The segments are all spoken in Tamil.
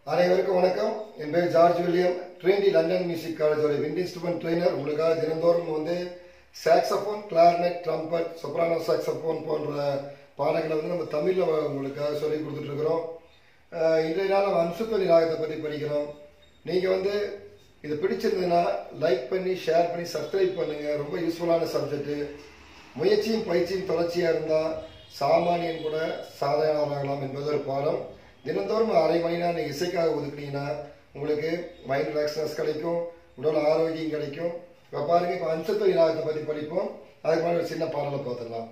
அனைவருக்கும் வணக்கம் என் பேர் George William Trinity London music காலேஜோட விண்ட் இன்ஸ்ட்ருமெண்ட் ட்ரெயினர் உங்களுக்காக தினந்தோறும் வந்து saxophone clarinet trumpet soprano saxophone போன்ற பாடங்களை வந்து நம்ம தமிழில் உங்களுக்காக சொல்லி கொடுத்துட்டு இருக்கிறோம் அஹ் இன்றைய நாள் நம்ம அம்சுத்தொலி ராகத்தை பற்றி படிக்கிறோம் நீங்கள் வந்து இது பிடிச்சிருந்ததுன்னா லைக் பண்ணி ஷேர் பண்ணி சப்ஸ்கிரைப் பண்ணுங்க ரொம்ப யூஸ்ஃபுல்லான சப்ஜெக்ட்டு முயற்சியும் பயிற்சியும் தொடர்ச்சியாக இருந்தால் சாமானியன் கூட சாதனையாளராகலாம் என்பது ஒரு பாடம் தினந்தோறும் அரை மணி நேரம் நீங்கள் இசைக்காக ஒதுக்குனீங்கன்னா உங்களுக்கு மைண்ட் ரிலாக்ஸ்னஸ் கிடைக்கும் உடல் ஆரோக்கியம் கிடைக்கும் இப்போ பாருங்க இப்போ அம்சத்தொகை ராகத்தை பற்றி படிப்போம் அதுக்கு முன்னாடி ஒரு சின்ன பாடலை பார்த்துடலாம்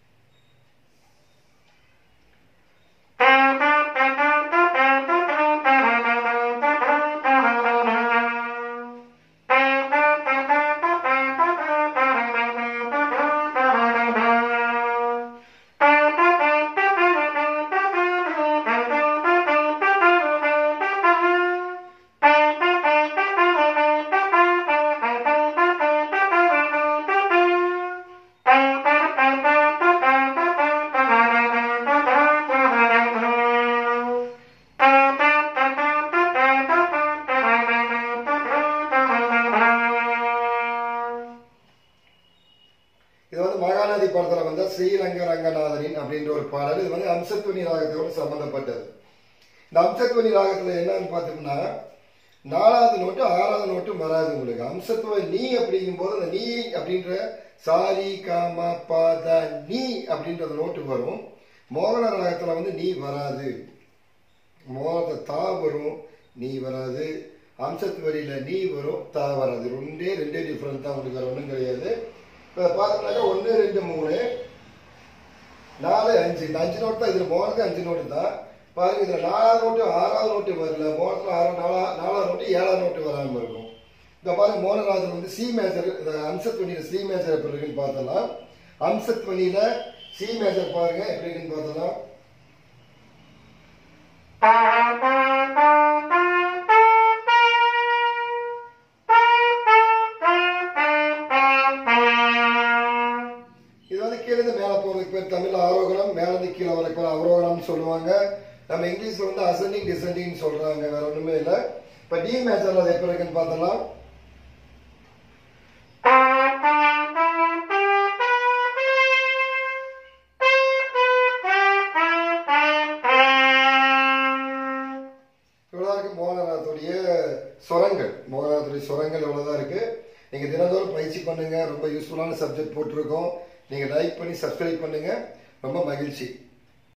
இது வந்து மகாநதி படத்துல வந்த ஸ்ரீரங்க ரங்கநாதனின் அப்படின்ற ஒரு பாடல் இது வந்து அம்சத்வனி ராகத்தோடு சம்பந்தப்பட்டது இந்த அம்சத்வனி ராகத்துல என்னன்னு பார்த்தோம்னா நாலாவது நோட்டு ஆறாவது நோட்டு வராது உங்களுக்கு அம்சத்துவ நீ அப்படிங்கும்போது அந்த நீ அப்படின்ற சாரி காம பாத நீ அப்படின்ற அந்த நோட்டு வரும் மோகன ராகத்துல வந்து நீ வராது மோகனத்தை தா வரும் நீ வராது அம்சத்து வரியில நீ வரும் தா வராது ரெண்டே ரெண்டே டிஃப்ரெண்ட் தான் உங்களுக்கு வேற ஒன்றும் கிடையாது இப்போ பார்த்தோம்னாக்கா ஒன்று ரெண்டு மூணு நாலு அஞ்சு இந்த அஞ்சு நோட்டு தான் இதில் மோகனுக்கு அஞ்சு நோட்டு தான் பாருங்க இதில் நாலாவது நோட்டு ஆறாவது நோட்டு வரல மோகனத்தில் ஆறு நாலா நாலாவது நோட்டு ஏழாவது நோட்டு வராமல் இருக்கும் இந்த பாருங்க மோகனராஜன் வந்து சி மேஜர் இந்த அம்சத்வனியில் சி மேஜர் எப்படி இருக்குன்னு பார்த்தலாம் அம்சத்வனியில் சி மேஜர் பாருங்க எப்படி இருக்குன்னு பார்த்தலாம் இது வந்து கீழே இருந்து மேலே போகிறதுக்கு பேர் தமிழ் ஆரோகணம் மேலே இருந்து கீழே வரைக்கும் அவரோகணம்னு சொல்லுவாங்க நம்ம இங்கிலீஷ்ல வந்து அசெண்டிங் டிசெண்டிங் சொல்றாங்க வேற ஒண்ணுமே இல்லை இப்போ டி மேஜர்ல அது எப்படி இருக்குன்னு பார்த்தலாம் இவ்வளோதான் இருக்கு மோகனராத்துடைய சுரங்கள் மோகனராத்துடைய சுரங்கள் இவ்வளோதான் இருக்கு நீங்க தினந்தோறும் பயிற்சி பண்ணுங்க ரொம்ப யூஸ்ஃபுல்லான சப்ஜெக்ட் போட்டிருக்கோம் நீங்க லைக் பண்ணி சப்ஸ்கிரைப் பண்ணுங்க ரொம்ப மகிழ்ச்சி